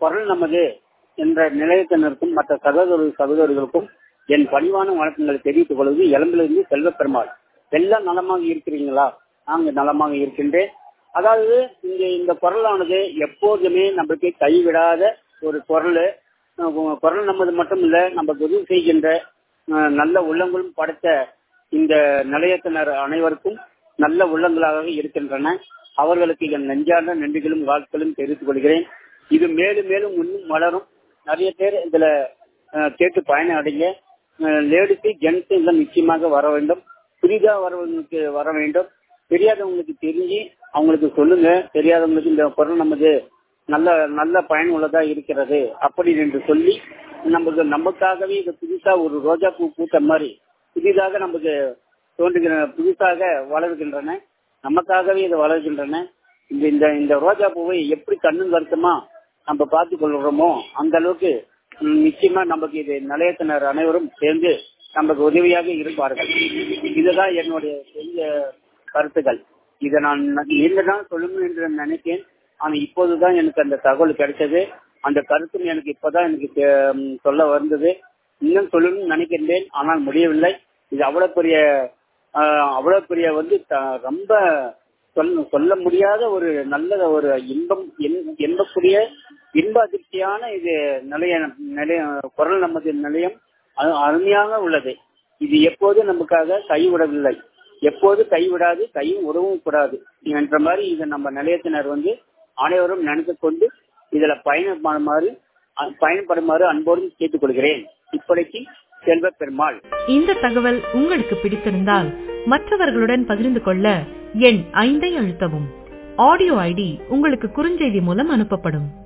குரல் நமது என்ற நிலையத்தினருக்கும் மற்ற சகோதர சகோதரர்களுக்கும் என் பணிவான வணக்கங்களை தெரிவித்துக் கொள்வது எலும்பிலிருந்து செல்வ பெருமாள் எல்லாம் நலமாக இருக்கிறீங்களா நாங்க நலமாக இருக்கின்றேன் அதாவது இங்க இந்த குரலானது எப்போதுமே நம்மளுக்கு கைவிடாத ஒரு குரல் அஹ் குரல் நமது மட்டும் இல்ல நமக்கு உதவி செய்கின்ற அஹ் நல்ல உள்ளங்களும் படைத்த இந்த நிலையத்தினர் அனைவருக்கும் நல்ல உள்ளங்களாக இருக்கின்றன அவர்களுக்கு என் நெஞ்சார்ந்த நன்றிகளும் வாழ்த்துக்களும் தெரிவித்துக் கொள்கிறேன் இது மேலும் மேலும் இன்னும் வளரும் நிறைய பேர் இதுல அஹ், கேட்டு பயணம் அடைங்க லேடிஸு ஜென்ஸ் எல்லாம் நிச்சயமாக வர வேண்டும் புதிதா வரவங்களுக்கு வர வேண்டும் தெரியாதவங்களுக்கு தெரிஞ்சு அவங்களுக்கு சொல்லுங்க தெரியாதவங்களுக்கு இந்த குரல் நமது நல்ல நல்ல பயனுள்ளதா இருக்கிறது அப்படி என்று சொல்லி நமக்கு நமக்காகவே இது புதுசா ஒரு ரோஜா பூ பூத்த மாதிரி புதிதாக நமக்கு தோன்றுகிற புதுசாக வளர்கின்றன நமக்காகவே இது வளர்கின்றன இந்த இந்த இந்த ரோஜா பூவை எப்படி கண்ணும் கருத்துமா நம்ம பார்த்து கொள்கிறோமோ அந்த அளவுக்கு ம், நிச்சயமா நமக்கு இது நிலையத்தினர் அனைவரும் சேர்ந்து நமக்கு உதவியாக இருப்பார்கள் இதுதான் என்னுடைய பெரிய கருத்துக்கள் இதை நான் நீண்டதான் சொல்லணும் என்று நினைத்தேன் ஆனா இப்போதுதான் எனக்கு அந்த தகவல் கிடைச்சது அந்த கருத்தும் எனக்கு இப்பதான் எனக்கு தெ- ம், சொல்ல வந்தது இன்னும் சொல்லணும்னு நினைக்கின்றேன் ஆனால் முடியவில்லை இது அவ்வளவு பெரிய ஆஹ், அவ்வளவு பெரிய வந்து த- ரொம்ப சொல்ல சொல்ல முடியாத ஒரு நல்ல ஒரு இன்பம் என்- என்பக்கூடிய இன்ப அதிர்ச்சியான இது நிலைய நிலைய குரல் நமது நிலையம் அது அருமையாக உள்ளது இது எப்போது நமக்காக கைவிடவில்லை எப்போது கைவிடாது கையும் உறவும் கூடாது என்ற மாதிரி இது நம்ம நிலையத்தினர் வந்து அனைவரும் நினைத்து கொண்டு இதுல பயணப்படுமாறு அ- பயணப்படுமாறு அன்போடும் கேட்டுக்கொள்கிறேன் இப்படிக்கு செல்வ பெருமாள் இந்த தகவல் உங்களுக்கு பிடித்திருந்தால் மற்றவர்களுடன் பகிர்ந்து கொள்ள எண் ஐந்தை அழுத்தவும் ஆடியோ ஐடி உங்களுக்கு குறுஞ்செய்தி மூலம் அனுப்பப்படும்